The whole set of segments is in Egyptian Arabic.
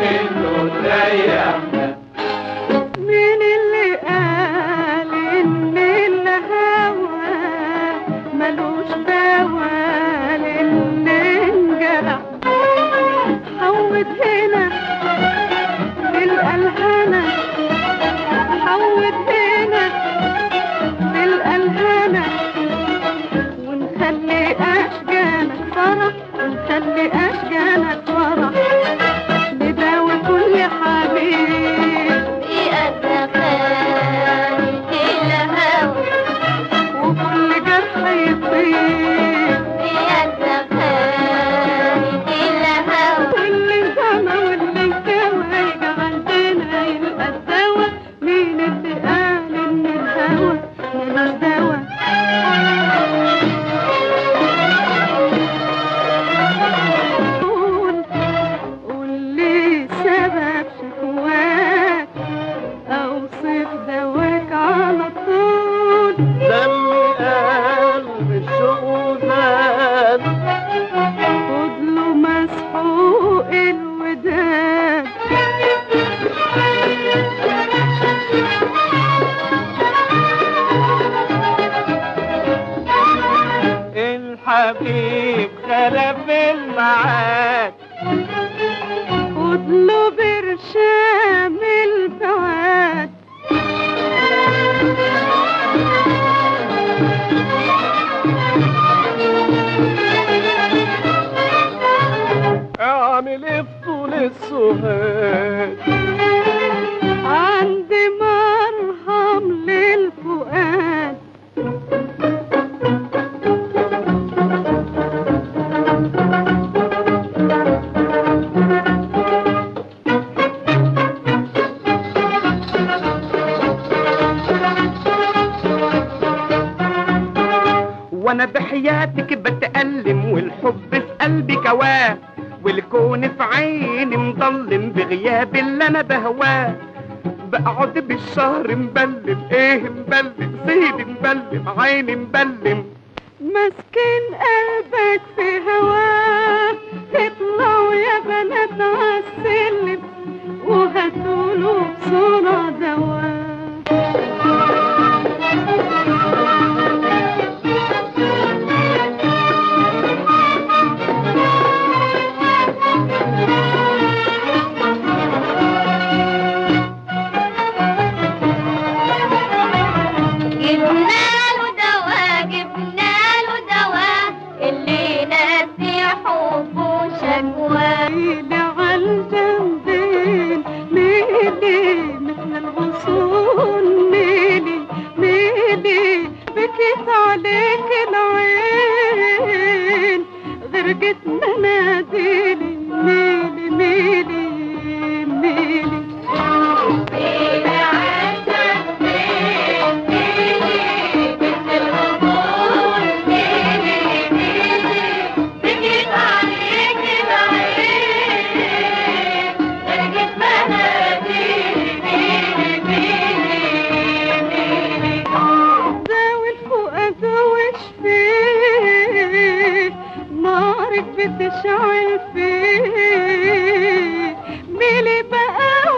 منه تريحنا مين اللي قال ان الهوى ملوش دوا للي انجرح حوت هنا تلقى الهنا حوت هنا تلقى الهنا ونخلي اشجانك فرح ونخلي اشجانك فرح نداوي كل حبيب وكل جرح يطيب واللي سما واللي سوى يجي عندنا يلقى الدوا مين اللي قال ان الهوى ملوش دوا قول قول لي سبب شكواك اوصف دواك على طول دم قلب الشوق زاد خد له مسحوق الوداد الحبيب خلف الميعاد خد له برشام البعاد اعمل ايه في طول السهاد عندي مرهم للفؤاد وانا بحياتك بتألم والحب في قلبي كواه والكون في عيني مضلم بغياب اللي انا بهواه بقعد بالشهر مبلم ايه مبلم سيدي مبلم عيني مبلم مسكين قلبك في هواه اطلعوا يا بنات عالسلم وهاتوله بسرعة دواء جبنا له دواء جبنا له دواء اللي ناسي حبه شكواه ميلي عالجنبين ميلي مثل الغصون ميلي ميلي بكيت عليك العين غرقت مناديلي ميلي ميلي ميلي داوي الفؤاد وش فيه نارك بتشعل فيه ميلي بقى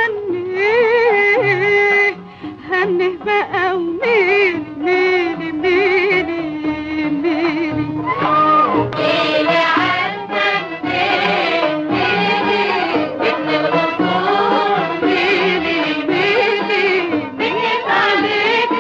وهنيه هنيه بقى وميلي ميلي ميلي ميلي ميلي ميلي بكيت عليك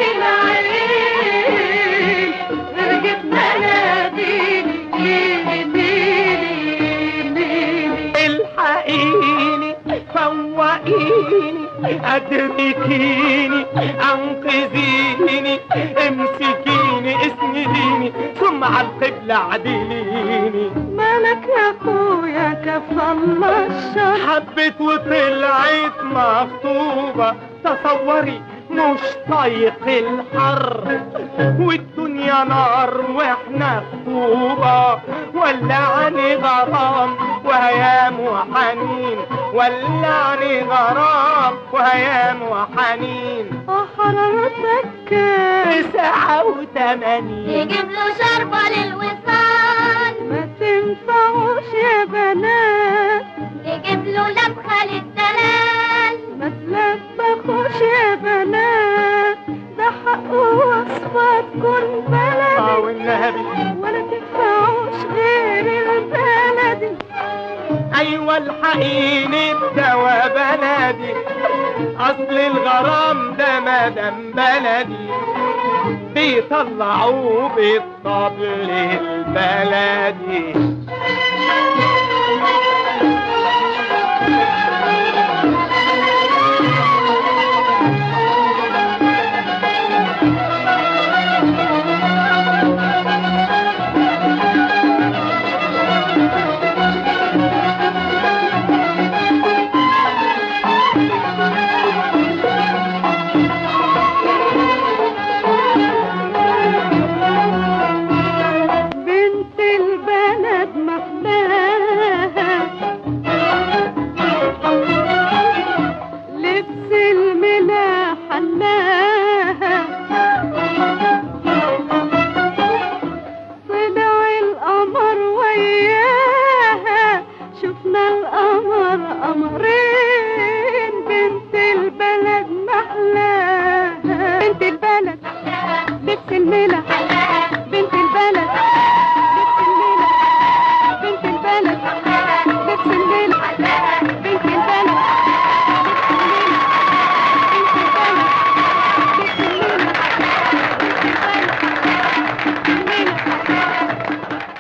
العين رجت مناديلي ميلي ميلي ميلي الحقيني فوقيني ادركيني انقذيني امسكيني اسنديني ثم على القبلة عدليني مالك يا اخويا كفى الله الشر حبت وطلعت مخطوبة تصوري مش طايق الحر والدنيا نار واحنا خطوبة ولعني غرام وهيام وحنين ولعني غرام وهيام وحنين حرارتك كام تسعة وثمانين يجيب له شربة للوصال ما تنفعوش يا بنات يجيب لولا بخال الدلال ما تلبخوش يا بنات ده حق وصفة تكون بلدي والنبي ولا تدفعوش غير البلدي ايوه الحقيني بدوا بلدي اصل الغرام ده مدام بلدي بيطلعوه بالطبل البلدي